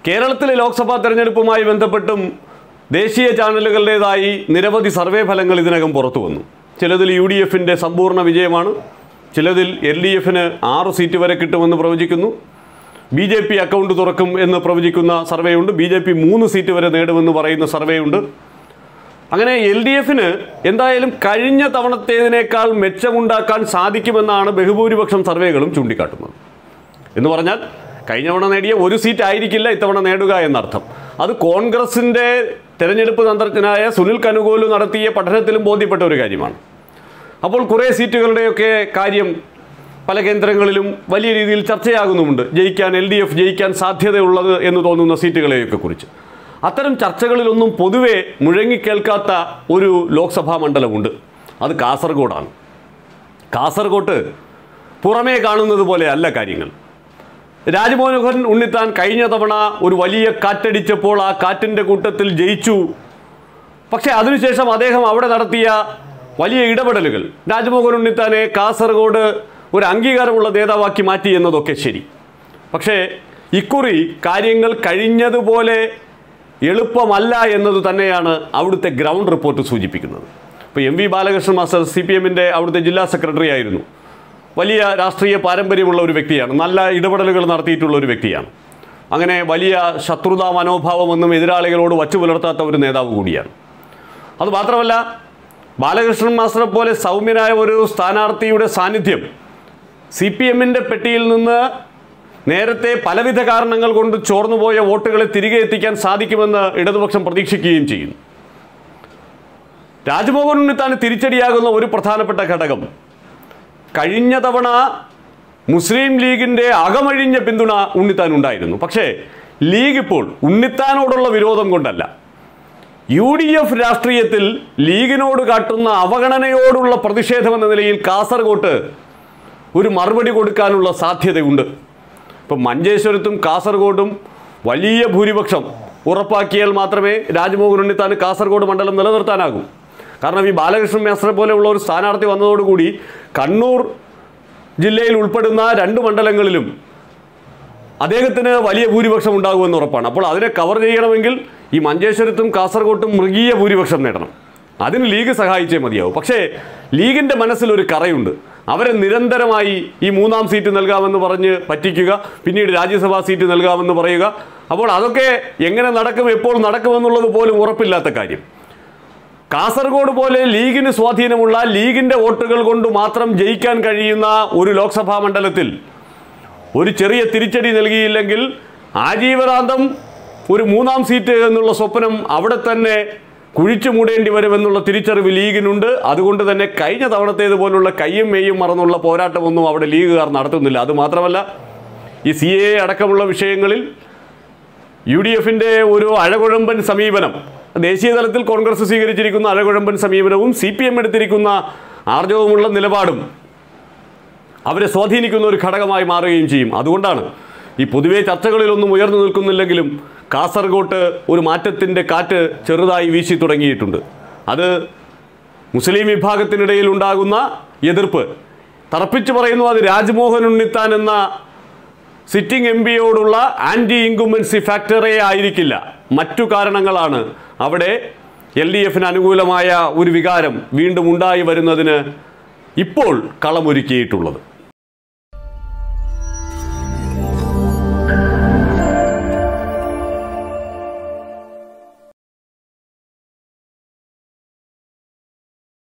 കേരളത്തിലെ ലോക്സഭാ തെരഞ്ഞെടുപ്പുമായി ബന്ധപ്പെട്ടും ദേശീയ ചാനലുകളുടേതായി നിരവധി സർവേ ഫലങ്ങൾ ഇതിനകം പുറത്തു വന്നു ചിലതിൽ യു ഡി എഫിൻ്റെ സമ്പൂർണ്ണ വിജയമാണ് ചിലതിൽ എൽ ഡി എഫിന് ആറ് സീറ്റ് വരെ കിട്ടുമെന്ന് പ്രവചിക്കുന്നു ബി ജെ പി അക്കൗണ്ട് തുറക്കും എന്ന് പ്രവചിക്കുന്ന സർവേ ഉണ്ട് ബി ജെ പി മൂന്ന് സീറ്റ് വരെ നേടുമെന്ന് പറയുന്ന സർവേ ഉണ്ട് അങ്ങനെ എൽ ഡി എഫിന് എന്തായാലും കഴിഞ്ഞ തവണത്തേതിനേക്കാൾ മെച്ചമുണ്ടാക്കാൻ സാധിക്കുമെന്നാണ് ബഹുഭൂരിപക്ഷം സർവേകളും ചൂണ്ടിക്കാട്ടുന്നത് എന്ന് പറഞ്ഞാൽ കഴിഞ്ഞ തവണ നേടിയ ഒരു സീറ്റ് ആയിരിക്കില്ല ഇത്തവണ നേടുക എന്നർത്ഥം അത് കോൺഗ്രസിൻ്റെ തെരഞ്ഞെടുപ്പ് തന്ത്രജ്ഞനായ സുനിൽ കനുകോലു നടത്തിയ പഠനത്തിലും ബോധ്യപ്പെട്ട ഒരു കാര്യമാണ് അപ്പോൾ കുറേ സീറ്റുകളുടെയൊക്കെ കാര്യം പല കേന്ദ്രങ്ങളിലും വലിയ രീതിയിൽ ചർച്ചയാകുന്നുമുണ്ട് ജയിക്കാൻ എൽ ഡി എഫ് ജയിക്കാൻ സാധ്യതയുള്ളത് എന്ന് തോന്നുന്ന സീറ്റുകളെയൊക്കെ കുറിച്ച് അത്തരം ചർച്ചകളിലൊന്നും പൊതുവെ മുഴങ്ങിക്കേൾക്കാത്ത ഒരു ലോക്സഭാ മണ്ഡലമുണ്ട് അത് കാസർഗോഡാണ് കാസർഗോട്ട് പുറമേ കാണുന്നത് പോലെ അല്ല കാര്യങ്ങൾ രാജ്മോഹൻ ഉണ്ണിത്താൻ കഴിഞ്ഞ തവണ ഒരു വലിയ കാറ്റടിച്ചപ്പോൾ ആ കാറ്റിൻ്റെ കൂട്ടത്തിൽ ജയിച്ചു പക്ഷേ അതിനുശേഷം അദ്ദേഹം അവിടെ നടത്തിയ വലിയ ഇടപെടലുകൾ രാജ്മോഹൻ ഉണ്ണിത്താനെ കാസർഗോഡ് ഒരു അംഗീകാരമുള്ള നേതാവാക്കി മാറ്റി എന്നതൊക്കെ ശരി പക്ഷേ ഇക്കുറി കാര്യങ്ങൾ കഴിഞ്ഞതുപോലെ എളുപ്പമല്ല എന്നത് തന്നെയാണ് അവിടുത്തെ ഗ്രൗണ്ട് റിപ്പോർട്ട് സൂചിപ്പിക്കുന്നത് ഇപ്പോൾ M V Balakrishnan master C P എമ്മിൻ്റെ അവിടുത്തെ ജില്ലാ സെക്രട്ടറി ആയിരുന്നു വലിയ രാഷ്ട്രീയ പാരമ്പര്യമുള്ള ഒരു വ്യക്തിയാണ് നല്ല ഇടപെടലുകൾ നടത്തിയിട്ടുള്ള ഒരു വ്യക്തിയാണ് അങ്ങനെ വലിയ ശത്രുതാ മനോഭാവമൊന്നും എതിരാളികളോട് വച്ചു പുലർത്താത്ത ഒരു നേതാവ് കൂടിയാണ് അത് മാത്രമല്ല ബാലകൃഷ്ണൻ മാസ്റ്ററെ പോലെ സൗമ്യനായ ഒരു സ്ഥാനാർത്ഥിയുടെ സാന്നിധ്യം സി പി എമ്മിൻ്റെ പെട്ടിയിൽ നിന്ന് നേരത്തെ പലവിധ കാരണങ്ങൾ കൊണ്ട് ചോർന്നുപോയ വോട്ടുകളെ തിരികെ എത്തിക്കാൻ സാധിക്കുമെന്ന് ഇടതുപക്ഷം പ്രതീക്ഷിക്കുകയും ചെയ്യുന്നു രാജ്മോഹൻ ഉണ്ണിത്താന് തിരിച്ചടിയാകുന്ന ഒരു പ്രധാനപ്പെട്ട ഘടകം കഴിഞ്ഞ തവണ മുസ്ലിം ലീഗിൻ്റെ അകമഴിഞ്ഞ പിന്തുണ ഉണ്ണിത്താൻ ഉണ്ടായിരുന്നു പക്ഷേ ലീഗ് ഇപ്പോൾ ഉണ്ണിത്താനോടുള്ള വിരോധം കൊണ്ടല്ല യു ഡി എഫ് രാഷ്ട്രീയത്തിൽ ലീഗിനോട് കാട്ടുന്ന അവഗണനയോടുള്ള പ്രതിഷേധമെന്ന നിലയിൽ കാസർഗോട്ട് ഒരു മറുപടി കൊടുക്കാനുള്ള സാധ്യതയുണ്ട് ഇപ്പം മഞ്ചേശ്വരത്തും കാസർഗോഡും വലിയ ഭൂരിപക്ഷം ഉറപ്പാക്കിയാൽ മാത്രമേ രാജ്മോഹൻ ഉണ്ണിത്താൻ കാസർഗോഡ് മണ്ഡലം നിലനിർത്താനാകൂ കാരണം ഈ ബാലകൃഷ്ണൻ മേസ്tre പോലെയുള്ള ഒരു സ്ഥാനാർത്ഥി വന്നതോടുകൂടി കണ്ണൂർ ജില്ലയിൽ ഉൾപ്പെടുന്ന രണ്ട് മണ്ഡലങ്ങളിലും അദ്ദേഹത്തിന് വലിയ ഭൂരിപക്ഷം ഉണ്ടാകുമെന്ന് ഉറപ്പാണ് അപ്പോൾ അതിനെ കവർ ചെയ്യണമെങ്കിൽ ഈ മഞ്ചേശ്വരത്തും കാസർഗോട്ടും മൃഗീയ ഭൂരിപക്ഷം നേടണം അതിന് ലീഗ് സഹായിച്ചേ മതിയാവും പക്ഷേ ലീഗിൻ്റെ മനസ്സിലൊരു കറയുണ്ട് അവരെ നിരന്തരമായി ഈ മൂന്നാം സീറ്റ് നൽകാമെന്ന് പറഞ്ഞ് പറ്റിക്കുക പിന്നീട് രാജ്യസഭാ സീറ്റ് നൽകാമെന്ന് പറയുക അപ്പോൾ അതൊക്കെ എങ്ങനെ നടക്കും എപ്പോൾ നടക്കുമെന്നുള്ളത് പോലും ഉറപ്പില്ലാത്ത കാര്യം കാസർഗോഡ് പോലെ ലീഗിന് സ്വാധീനമുള്ള ലീഗിൻ്റെ വോട്ടുകൾ കൊണ്ട് മാത്രം ജയിക്കാൻ കഴിയുന്ന ഒരു ലോക്സഭാ മണ്ഡലത്തിൽ ഒരു ചെറിയ തിരിച്ചടി നൽകിയില്ലെങ്കിൽ ആജീവനാന്തം ഒരു മൂന്നാം സീറ്റ് എന്നുള്ള സ്വപ്നം അവിടെ തന്നെ കുഴിച്ചു മൂടേണ്ടി വരുമെന്നുള്ള തിരിച്ചറിവ് ലീഗിനുണ്ട് അതുകൊണ്ട് തന്നെ കഴിഞ്ഞ തവണത്തേതുപോലുള്ള കയ്യും മെയ്യും മറന്നുള്ള പോരാട്ടമൊന്നും അവിടെ ലീഗുകാർ നടത്തുന്നില്ല അതുമാത്രമല്ല ഈ സി എ അടക്കമുള്ള വിഷയങ്ങളിൽ യു ഡി എഫിൻ്റെ ഒരു അഴകുഴമ്പൻ സമീപനം ദേശീയ തലത്തിൽ കോൺഗ്രസ് സ്വീകരിച്ചിരിക്കുന്ന അഴകുഴമ്പൻ സമീപനവും സി പി എം എടുത്തിരിക്കുന്ന ആർജവമുള്ള നിലപാടും അവരെ സ്വാധീനിക്കുന്ന ഒരു ഘടകമായി മാറുകയും ചെയ്യും അതുകൊണ്ടാണ് ഈ പൊതുവെ ചർച്ചകളിലൊന്നും ഉയർന്നു നിൽക്കുന്നില്ലെങ്കിലും കാസർഗോട്ട് ഒരു മാറ്റത്തിൻ്റെ കാറ്റ് ചെറുതായി വീശി തുടങ്ങിയിട്ടുണ്ട് അത് മുസ്ലിം വിഭാഗത്തിനിടയിൽ ഉണ്ടാകുന്ന എതിർപ്പ് തറപ്പിച്ച് പറയുന്നു അത് രാജ്മോഹൻ ഉണ്ണിത്താൻ എന്ന സിറ്റിംഗ് എം പിയോടുള്ള ആൻറ്റി ഇൻകുമൻസി ഫാക്ടറേ ആയിരിക്കില്ല മറ്റു കാരണങ്ങളാണ് അവിടെ എൽ ഡി എഫിന് അനുകൂലമായ ഒരു വികാരം വീണ്ടും ഉണ്ടായി വരുന്നതിന് ഇപ്പോൾ കളമൊരുക്കിയിട്ടുള്ളത്